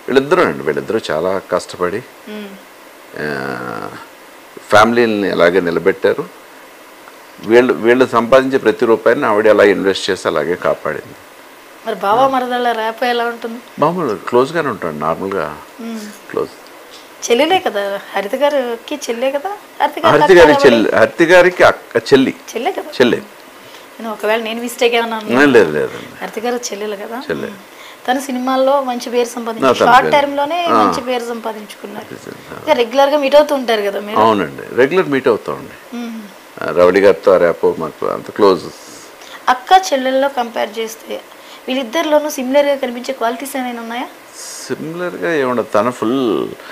వీళ్ళిద్దరూ అండి వీళ్ళిద్దరూ చాలా కష్టపడి మ్మ్. ఆ, ఫ్యామిలీని అలాగే నిలబెట్టారు వీళ్ళు వీళ్ళు సంపాదించే ప్రతి రూపాయిని ఆవిడ అలా ఇన్వెస్ట్ చేసి అలాగే కాపాడింది మరి బావా మరదళ్ళ ర్యాప్ ఎలా ఉంటుంది మామూలు క్లోజ్గానే ఉంటాడు నార్మల్గా క్లోజ్ చెల్లెలే కదా హరిత గారికి చెల్లె కదా హరిత గారు హరితి గారి చెల్లి హరితి గారికి అక్క చెల్లి చెల్లె కదా చెల్లి నేను ఒకవేళ నేను మిస్టేక్ ఏమన్నా అన్నా లేదు లేదు లేదండి హరిత గారు చెల్లెలు కదా చెల్లె. తను సినిమాల్లో మంచి పేరు సంపాదించు నా తన షార్ట్ పేరు. టైం లోనే మంచి పేరు సంపాదించుకున్నారు ఇంకా రెగ్యులర్ గా మీట్ అవుతూ ఉంటారు కదా మీరు అవునండి రెగ్యులర్ మీట్ అవుతామండి మ్మ్. ఆ, రవడి గారితో రేపో మాకు అంత క్లోజ్ అక్క చెల్లెల్లో కంపేర్ చేస్తే వీళ్ళిద్దరిలోనూ సిమిలర్ గా కనిపించే క్వాలిటీస్ ఏమైనా ఉన్నాయా సిమిలర్గా ఏముండదు తను ఫుల్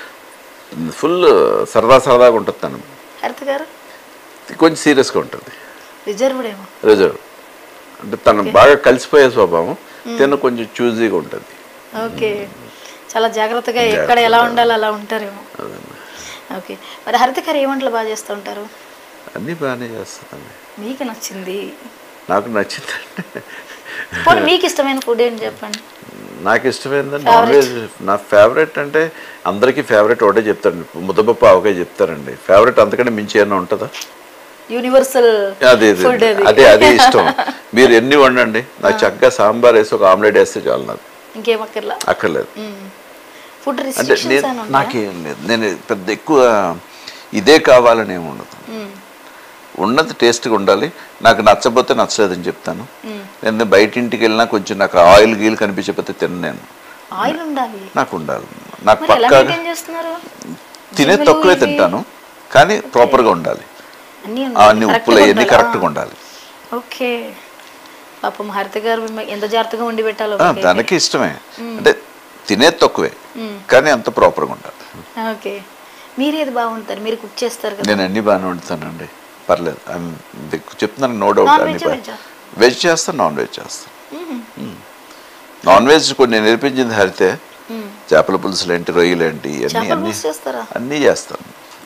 ఫుల్ సరదా సరదాగా ఉంటుంది తను హరిత గారు కొంచెం సీరియస్గా ఉంటుంది రిజర్వ్డ్ ఏమో రిజర్వ్ అంటే తను బాగా కలిసిపోయే స్వభావం తను కొంచెం చూజీగా ఉంటుంది ఓకే చాలా జాగ్రత్తగా ఎక్కడ ఎలా ఉండాలో అలా ఉంటారేమో ఓకే మరి హరిత గారు ఏ వంటలు బాగా చేస్తూ ఉంటారు అన్నీ బాగానే చేస్తుందండి మీకు నచ్చింది నాకు నచ్చిందండి పోనీ మీకు ఇష్టమైన ఫుడ్ ఏంటి చెప్పండి నాకు ఇష్టమైంది నాన్ వెజ్ నా ఫేవరెట్ అంటే అందరికీ ఫేవరెట్ ఒకటే చెప్తారండి ముద్దపప్పు ఆవకాయ చెప్తారండి ఫేవరెట్ అంతకంటే మించి ఏమైనా ఉంటుందా యూనివర్సల్ అదే అదే ఫుడ్ అది అదే అదే ఇష్టం మీరు ఎన్ని వండండి నాకు చక్కగా సాంబార్ వేసి ఒక ఆమ్లెట్ వేస్తే చాలు నాకు ఇంకేం అక్కర్లా అక్కర్లేదు ఫుడ్ అంటే రిస్ట్రిక్షన్స్ నేను అని ఉంటాయా? నాకేం లేదు నేను పెద్ద ఎక్కువ ఇదే కావాలని ఏమి ఉండదు మ్మ్. ఉన్నది టేస్ట్గా ఉండాలి నాకు నచ్చకపోతే నచ్చలేదని చెప్తాను నేను బయట ఇంటికి వెళ్ళినా కొంచెం నాకు ఆయిల్ గీలు కనిపించకపోతే తిన నేను ఆయిల్ ఉండాలి నాకు ఉండాలి నాకు మరి ఎలా పక్కాగా మెయింటైన్ చేస్తున్నారు తినే జిమ్ములు తక్కువే ఇవి తింటాను కానీ ప్రాపర్గా ఉండాలి అన్నీ అన్ని ఉప్పులు అవన్నీ కరెక్ట్గా ఉండాలి ఓకే పాపం హరిత గారు మిమ్మల్ని ఎంత జాగ్రత్తగా వండి పెట్టాలో ఆ, మీకైతే. తనకి ఇష్టమే అంటే తినేది తక్కువే కానీ అంత ప్రాపర్గా ఉండాలి ఓకే మీరు ఏది బాగుంటారు మీరు కుక్ చేస్తారు కదా నేను అన్ని బాగానే వండుతానండి పర్లేదు I'm big- చెప్తున్నాను నో డౌట్ Non అన్ని veg, veg ఆ? వెజ్ చేస్తాను నాన్ వెజ్ చేస్తాను మ్మ్. నాన్ వెజ్ కొన్ని నేర్పించింది హరితే మ్మ్. చేపల పులుసులు ఏంటి రొయ్యలు ఏంటి ఇవన్నీ చేపల అన్ని పులుసు చేస్తారా అన్నీ చేస్తాను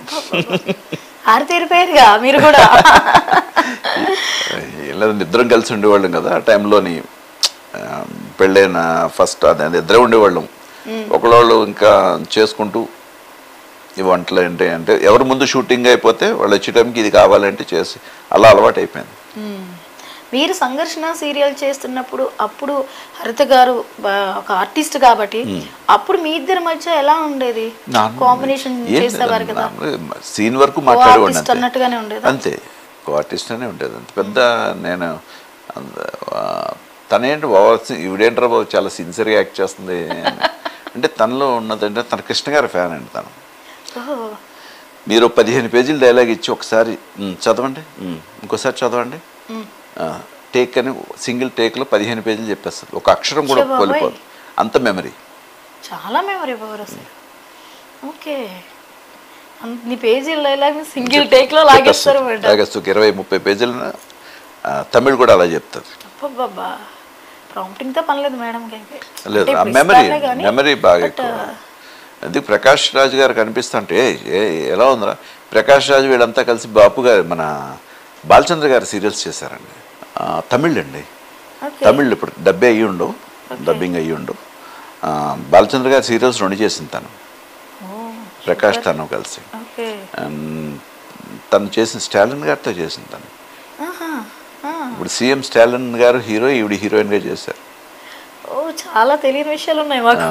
ఆరితేరిపోయారుగా మీరు కూడా లేదా ఇద్దరం కలిసి ఉండేవాళ్ళం కదా ఆ టైంలోని ఆ, పెళ్ళైన ఫస్ట్ అదే ఇద్దరే ఉండేవాళ్ళం ఒకళ్ళు ఇంకా చేసుకుంటూ ఈ వంటలు ఏంటి అంటే ఎవరి ముందు షూటింగ్ అయిపోతే వాళ్ళు వచ్చే టైంకి ఇది కావాలంటే చేసి అలా అలవాటు అయిపోయింది మ్మ్. మీరు సంఘర్షణ సీరియల్ చేస్తున్నప్పుడు అప్పుడు హరిత గారు బా- ఒక ఆర్టిస్ట్ కాబట్టి అప్పుడు మీ ఇద్దరి మధ్య ఎలా ఉండేది కాంబినేషన్ చేసేవారు కదా సీన్ వరకు కో మాట్లాడేవాడిని ఆర్టిస్ట్ అంతే. అన్నట్టుగానే ఉండేది అంతే కో ఆర్టిస్ట్ అనే ఉండేది అంత పెద్ద నేను అంత, ఆ, తనేంటి బాబు ఈవిడేంట్రా బాబు చాలా సిన్సియర్గా యాక్ట్ చేస్తుంది అని. అంటే తనలో ఉన్నదంటే తన కృష్ణ గారి ఫ్యాన్ అండి తను ఓహో మీరు పదిహేను పేజీలు డైలాగ్ ఇచ్చి ఒకసారి "ఉమ్, చదవండి ఉమ్, ఇంకోసారి చదవండి మ్మ్. టేక్ అని సింగిల్ టేక్లో పదిహేను పేజీలు చెప్పేస్తుంది ఒక అక్షరం కూడా ఛే బాబోయ్. కోల్పోదు అంత మెమరీ చాలా మెమరీ పవర్ అసలు ఓకే అన్ని పేజీల డైలాగ్ సింగిల్ టేక్ లో లాగేస్తారు మేడం లాగేస్తూ ఒక ఇరవై ముప్పై పేజీలు తమిళ్ కూడా అలా చెప్తుంది అబ్బబ్బబ్బా ప్రాంప్టింగ్ తో పనిలేదు మేడం లేదు ఆ మెమరీ మెమరీ బాగా ఎక్కువ అందుకు ప్రకాష్ రాజు గారు కనిపిస్తుంటే "ఏ, ఏ ఎలా ఉందిరా ప్రకాష్ రాజు వీళ్ళంతా కలిసి బాపు గారు మన బాలచంద్ర గారు సీరియల్స్ చేశారండి ఆ, తమిళ్ అండి ఓకే తమిళ్ ఇప్పుడు డబ్బే అయ్యి ఉండవు డబ్బింగ్ అయ్యి ఉండవు ఆ, బాలచంద్ర గారి సీరియల్స్ రెండు చేసింది తను ప్రకాష్ తను కలిసి ఓకే అండ్ తను చేసిన స్టాలిన్ గారితో చేసింది తను ఆహా ఆ. ఇప్పుడు సీఎం స్టాలిన్ గారు హీరో ఈవిడ హీరోయిన్గా చేశారు ఓ చాలా తెలియని విషయాలు ఉన్నాయి మాకు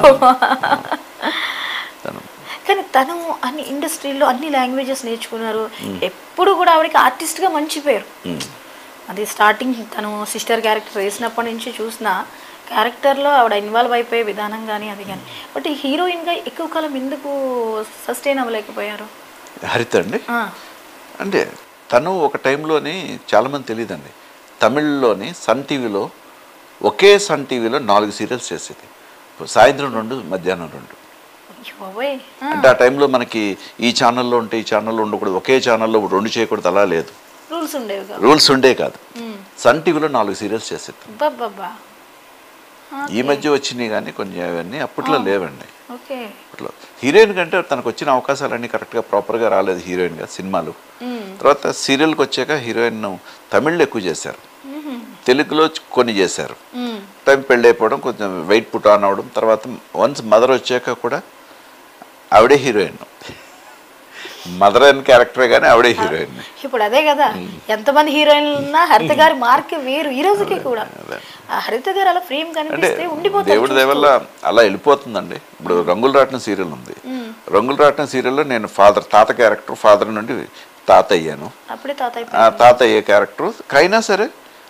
తను కానీ తను అన్ని ఇండస్ట్రీలో అన్ని లాంగ్వేజెస్ నేర్చుకున్నారు ఎప్పుడు కూడా ఆవిడకి ఆర్టిస్ట్గా మంచి పేరు అది స్టార్టింగ్ తను సిస్టర్ క్యారెక్టర్ వేసినప్పటి నుంచి చూసిన క్యారెక్టర్లో ఆవిడ ఇన్వాల్వ్ అయిపోయే విధానం కానీ అది కానీ బట్ ఈ హీరోయిన్గా ఎక్కువ కాలం ఎందుకు సస్టైన్ అవ్వలేకపోయారు హరిత అండి ఆ, అంటే తను ఒక టైంలోని చాలామంది తెలియదండి తమిళ్లోని సన్ టీవీలో ఒకే సన్ టీవీలో నాలుగు సీరియల్స్ చేసేది సాయంత్రం రెండు మధ్యాహ్నం రెండు అయ్యో బాబోయ్ ఆ, అంటే ఆ టైంలో మనకి ఈ ఛానల్లో ఉంటే ఈ ఛానల్లో ఉండకూడదు ఒకే ఛానల్లో రెండు చేయకూడదు అలా లేదు రూల్స్ ఉండేవి కాదు రూల్స్ ఉండే కాదు సన్ టీవీలో నాలుగు సీరియల్స్ చేసేది బాబా ఈ మధ్య వచ్చినాయి కానీ కొన్ని అవన్నీ అప్పట్లో లేవండి ఓకే అప్పట్లో హీరోయిన్ కంటే తనకు వచ్చిన అవకాశాలన్నీ కరెక్ట్గా ప్రాపర్గా రాలేదు హీరోయిన్గా సినిమాలు తర్వాత సీరియల్కి వచ్చాక హీరోయిన్ తమిళ్లో ఎక్కువ చేశారు తెలుగులో కొన్ని చేశారు టైం పెళ్ళి అయిపోవడం కొంచెం వెయిట్ పుట్ ఆన్ అవ్వడం తర్వాత వన్స్ మదర్ వచ్చాక కూడా ఆవిడే హీరోయిన్ మదర్ అని క్యారెక్టరే కానీ ఆవిడే హీరోయిన్ ఇప్పుడు అదే కదా ఎంతమంది హీరోయిన్లు ఉన్నా హరిత గారి మార్క్ వేరు ఈ రోజుకి కూడా ఆ హరిత గారు అలా ఫ్రేమ్ అంటే కనిపిస్తే ఉండిపోతారు దేవుడి దయ వల్ల అలా వెళ్ళిపోతుందండి ఇప్పుడు రంగుల రాట్నం సీరియల్ ఉంది రంగుల రాట్నం సీరియల్లో నేను ఫాదర్ తాత క్యారెక్టర్ ఫాదర్ నుండి తాత అయ్యాను అప్పుడే తాతయ్య ఆ తాత అయ్యే క్యారెక్టర్ అయినా సరే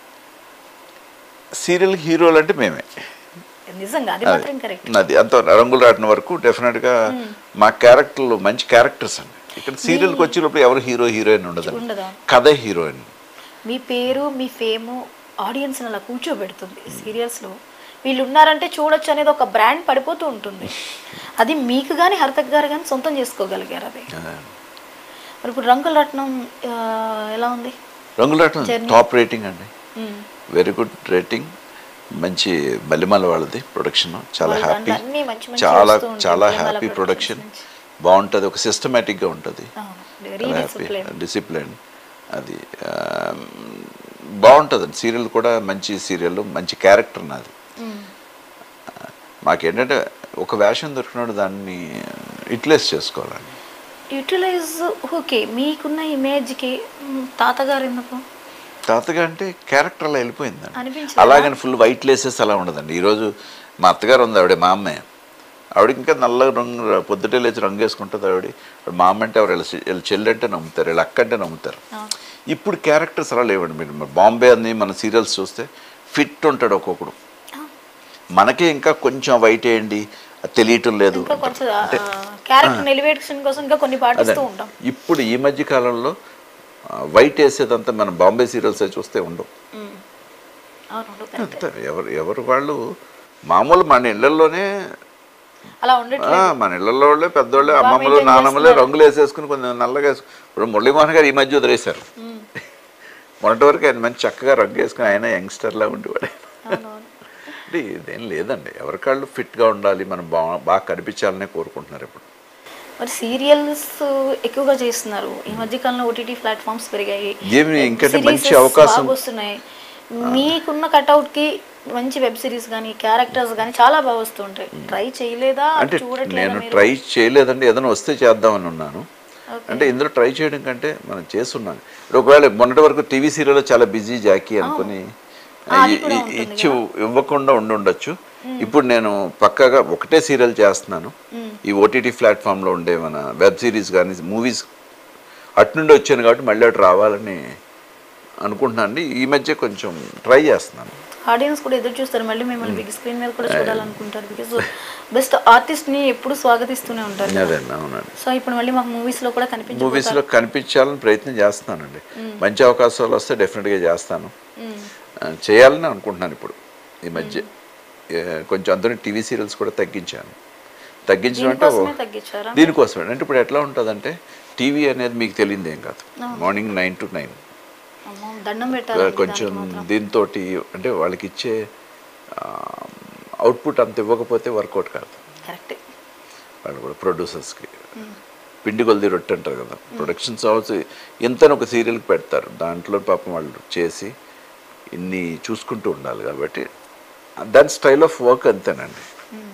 సీరియల్ హీరోలు అంటే మేమే నిజంగా అది మాత్రం కరెక్ట్ అది అంత రంగులు రాటిన వరకు డెఫినెట్గా మా క్యారెక్టర్లు మంచి క్యారెక్టర్స్ అండి ఇక్కడ సీరియల్కి వచ్చినప్పుడు ఎవరు హీరో హీరోయిన్ ఉండదండి ఉండదా కథే హీరోయిన్ మీ పేరు మీ ఫేము ఆడియన్స్ అలా కూర్చోబెడుతుంది సీరియల్స్లో వీళ్ళు ఉన్నారంటే చూడొచ్చు అనేది ఒక బ్రాండ్ పడిపోతూ ఉంటుంది అది మీకు కానీ హరితక్ గారు కానీ సొంతం చేసుకోగలిగారు అది మరి ఇప్పుడు రంగుల రత్నం ఆ, ఎలా ఉంది రంగుల రాట్నం Journey. టాప్ రేటింగ్ అండి మ్మ్. వెరీ గుడ్ రేటింగ్ మంచి మల్లిమల వాళ్ళది ప్రొడక్షన్ చాలా వాళ్ళ హ్యాపీ దాంట్లో అన్నీ మంచి మంచి చాలా వస్తూ ఉంటాయి. చాలా మల్లిమల హ్యాపీ Productions ప్రొడక్షన్ నుంచి. బాగుంటుంది ఒక సిస్టమేటిక్గా ఉంటుంది అవును. Very చాలా హ్యాపీ disciplined. డిసిప్లిన్ అది బాగుంటుంది సీరియల్ కూడా మంచి సీరియల్ మంచి క్యారెక్టర్ నాది మ్మ్. మాకేంటంటే ఒక వేషం దొరికినప్పుడు దాన్ని యూటిలైజ్ చేసుకోవాలండి యూటిలైజ్ ఓకే మీకున్న ఇమేజ్కి మ్, తాతగారు ఎందుకు తాతగా అంటే క్యారెక్టర్ అలా వెళ్ళిపోయిందండి అనిపించలేదా? అలాగని ఫుల్ వైట్ లేసెస్ అలా ఉండదండి ఈరోజు మా అత్తగారు ఉంది ఆవిడ మా అమ్మాయి ఆవిడ ఇంకా నల్లగా రంగు పొద్దుటే లేచి రంగు వేసుకుంటుంది ఆవిడ ఆవిడ మా అమ్మ అంటే ఎవరు వీళ్ళ చె- వీళ్ళ చెల్లి అంటే నమ్ముతారు వీళ్ళ అక్క అంటే నమ్ముతారు అవును. ఇప్పుడు క్యారెక్టర్స్ అలా లేవండి మీరు మరి బాంబే అని మన సీరియల్స్ చూస్తే ఫిట్ ఉంటాడు ఒక్కొక్కడు మనకే ఇంకా కొంచెం వైట్ వేయండి అది తెలియటం లేదు ఇంకా కొంచెం క్యారెక్టర్ ఎలివేషన్ కోసం ఇంకా కొన్ని అదే పాటిస్తూ ఉంటాం ఇప్పుడు ఈ మధ్య కాలంలో వైట్ వేసేదంతా మనం బాంబే సీరియల్స్ చూస్తే ఉండవు మ్. అవును correct. అంతే ఎవరు ఎవరు వాళ్ళు మామూలు మన ఇళ్లలోనే అలా ఉండట్లేదు ఆ, మన ఇళ్లలో వాళ్ళే పెద్దోళ్ళే అమ్మమ్మలు maintain నాన్నమ్మలే చేస్తున్నారు. రంగులు వేసేసుకుని కొంచెం నల్లగా వేసు ఇప్పుడు మురళీమోహన్ గారు ఈ మధ్య వదిలేశారు మొన్నటి వరకు ఆయన మంచి చక్కగా రంగు వేసుకుని ఆయన యంగ్స్టర్లా ఉండేవాడు అవునవును అంటే ఇదేం లేదండి ఎవరికాళ్ళు ఫిట్గా ఉండాలి మనం బా బాగా కనిపించాలనే కోరుకుంటున్నారు ఇప్పుడు మరి సీరియల్స్ ఎక్కువగా చేస్తున్నారు ఈ మధ్య కాలంలో ఓటీటీ ప్లాట్ఫామ్స్ పెరిగాయి ఏమి ఇంకంటే Series మంచి అవకాశం బాగా వస్తున్నాయి మీకున్న కట్అవుట్ కి మంచి వెబ్ సిరీస్ కానీ క్యారెక్టర్స్ కానీ చాలా బాగా వస్తుంటాయి ట్రై చేయలేదా అంటే చూడట్లేదా నేను మీరు ట్రై చేయలేదండి ఏదైనా వస్తే చేద్దామని ఉన్నాను Okay. అంటే ఇందులో ట్రై చేయడం కంటే మనం చేస్తున్నాం ఇప్పుడు ఒకవేళ మొన్నటి వరకు టీవీ సీరియల్లో చాలా బిజీ జాకీ అనుకుని ఆ, అది ఇ- కూడా ఇ- ఉంటుంది ఇచ్చి ఇవ్వకుండా ఉండి ఉండొచ్చు ఇప్పుడు నేను పక్కాగా ఒకటే సీరియల్ చేస్తున్నాను ఈ ఓటీటీ ప్లాట్ఫామ్లో ఉండే మన వెబ్ సిరీస్ కానీ మూవీస్ అటు నుండి వచ్చాను కాబట్టి మళ్ళీ అటు రావాలని అనుకుంటున్నాను అండి ఈ మధ్య కొంచెం ట్రై చేస్తున్నాను ఆడియన్స్ కూడా ఎదురు చూస్తారు మళ్ళీ మిమ్మల్ని బిగ్ స్క్రీన్ మీద కూడా చూడాలనుకుంటారు బికాస్ బెస్ట్ ఆర్టిస్ట్ ని ఎప్పుడు స్వాగతిస్తూనే ఉంటారు అదే అవునండి సో ఇప్పుడు మళ్ళీ మాకు మూవీస్ లో కూడా కనిపించబోతారు మూవీస్లో కనిపించాలని ప్రయత్నం చేస్తున్నానండి మంచి అవకాశాలు వస్తే డెఫినెట్గా చేస్తాను మ్మ్. ఆ, చేయాలని అనుకుంటున్నాను ఇప్పుడు ఈ మధ్య ఏ, కొంచెం అందులో టీవీ సీరియల్స్ కూడా తగ్గించాను తగ్గించడం అంటే ఓ- దీనికోసమే తగ్గించారా దీనికోసమే అంటే ఇప్పుడు ఎట్లా ఉంటుందంటే టీవీ అనేది మీకు తెలియదు ఏం కాదు మార్నింగ్ నైన్ టు నైన్ అమ్మో, దండం పెట్టాలి కొంచెం దీంతో అంటే వాళ్ళకి ఇచ్చే అవుట్పుట్ అంత ఇవ్వకపోతే వర్కౌట్ కాదు కరెక్ట్ వాళ్ళు కూడా ప్రొడ్యూసర్స్కి పిండి కొలిది రొట్టె అంటారు కదా ప్రొడక్షన్స్ హౌస్ ఎంతని ఒక సీరియల్కి పెడతారు దాంట్లో పాపం వాళ్ళు చేసి ఇన్ని చూసుకుంటూ ఉండాలి కాబట్టి దాని స్టైల్ ఆఫ్ వర్క్ అంతేనండి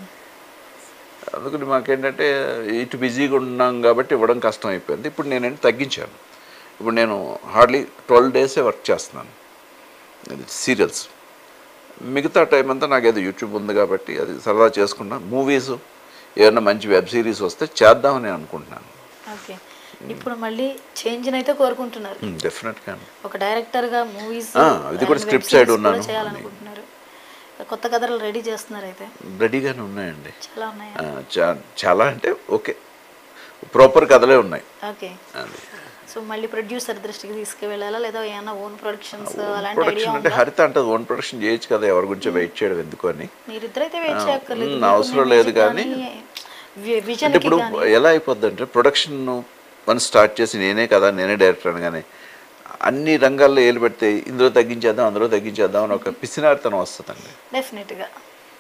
అందుకని మాకేంటంటే ఇటు బిజీగా ఉన్నాం కాబట్టి ఇవ్వడం కష్టం అయిపోయింది ఇప్పుడు నేనంటే తగ్గించాను ఇప్పుడు నేను హార్డ్లీ ట్వెల్వ్ డేసే వర్క్ చేస్తున్నాను సీరియల్స్ మిగతా టైం అంతా నాకు ఏదో యూట్యూబ్ ఉంది కాబట్టి అది సరదా చేసుకున్నా మూవీస్ ఏమైనా మంచి వెబ్ సిరీస్ వస్తే చేద్దామని అనుకుంటున్నాను ఓకే ఇప్పుడు మళ్ళీ చేంజ్ అయితే కోరుకుంటున్నారు డెఫినెట్గా ఒక డైరెక్టర్ గా మూవీస్ ఆ, అది కూడా script side ఉన్నాను. చేయాలనుకుంటున్నారు కొత్త కథలు రెడీ చేస్తున్నారు అయితే రెడీగానే ఉన్నాయండి చాలా ఉన్నాయి ఆ, చా- చాలా అంటే ఓకే ప్రాపర్ కథలే ఉన్నాయి ఓకే అది సో మళ్ళీ ప్రొడ్యూసర్ దృష్టికి తీసుకువెళ్ళాలా లేదా ఏమైనా ఓన్ ప్రొడక్షన్స్ అలాంటి ఐడియా ప్రొడక్షన్ అంటే ఉందా హరిత అంటే ఓన్ ప్రొడక్షన్ చేయొచ్చు కదా ఎవరి గురించి వెయిట్ చేయడం ఎందుకు అని మీరిద్దరైతే వెయిట్ చేయక్కర్లేదు మ్, అవసరం లేదు కానీ విజన్ అంటే ఇప్పుడు ఎలా అయిపోద్ది అంటే ప్రొడక్షన్ వన్ స్టార్ట్ చేసి నేనే కదా నేనే డైరెక్టర్ అనగానే అన్ని రంగాల్లో ఏలు పెడితే ఇందులో తగ్గించేద్దాం అందులో తగ్గించేద్దాం అని ఒక పిసినారితనం వస్తుందండి డెఫినెట్ గా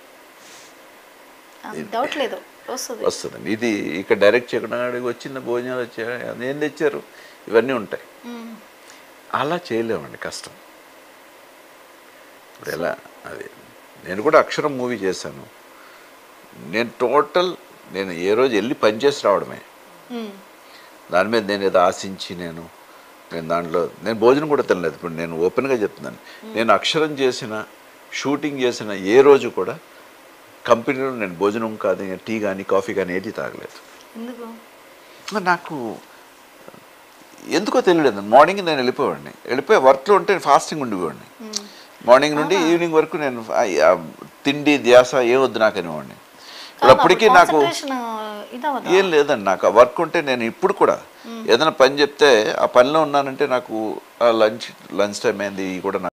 డౌట్ లేదు వస్తుంది వస్తుందండి ఇది ఇక్కడ డైరెక్ట్ చేయకుండా ఆడికి వచ్చిన భోజనాలు వచ్చాయి ఏం తెచ్చారు ఇవన్నీ ఉంటాయి మ్మ్. అలా చేయలేమండి కష్టం ఇప్పుడు ఎలా అది నేను కూడా అక్షరం మూవీ చేశాను నేను టోటల్ నేను ఏ రోజు వెళ్ళి పనిచేసి రావడమే మ్మ్. దాని మీద నేను ఏదో ఆశించి నేను నేను దాంట్లో నేను భోజనం కూడా తినలేదు ఇప్పుడు నేను ఓపెన్గా చెప్తున్నాను నేను అక్షరం చేసిన షూటింగ్ చేసిన ఏ రోజు కూడా కంపెనీలో నేను భోజనం కాదు టీ కానీ కాఫీ కానీ ఏది తాగలేదు ఎందుకు మరి నాకు ఎందుకో తెలియలేదు మార్నింగ్ నేను వెళ్ళిపోవాడిని వెళ్ళిపోయి వర్క్లో ఉంటే ఫాస్టింగ్ ఉండిపోవాడిని మార్నింగ్ నుండి ఈవినింగ్ వరకు నేను ఆ- ఆ తిండి ధ్యాస ఏ వద్దు నాకు అనేవాడిని ఇప్పుడు అప్పటికీ నాకు ఇదవదా ఏం లేదండి నాకు ఆ వర్క్ ఉంటే నేను ఇప్పుడు కూడా ఏదైనా పని చెప్తే ఆ పనిలో ఉన్నానంటే నాకు లంచ్ లంచ్ టైం అయింది కూడా నాకు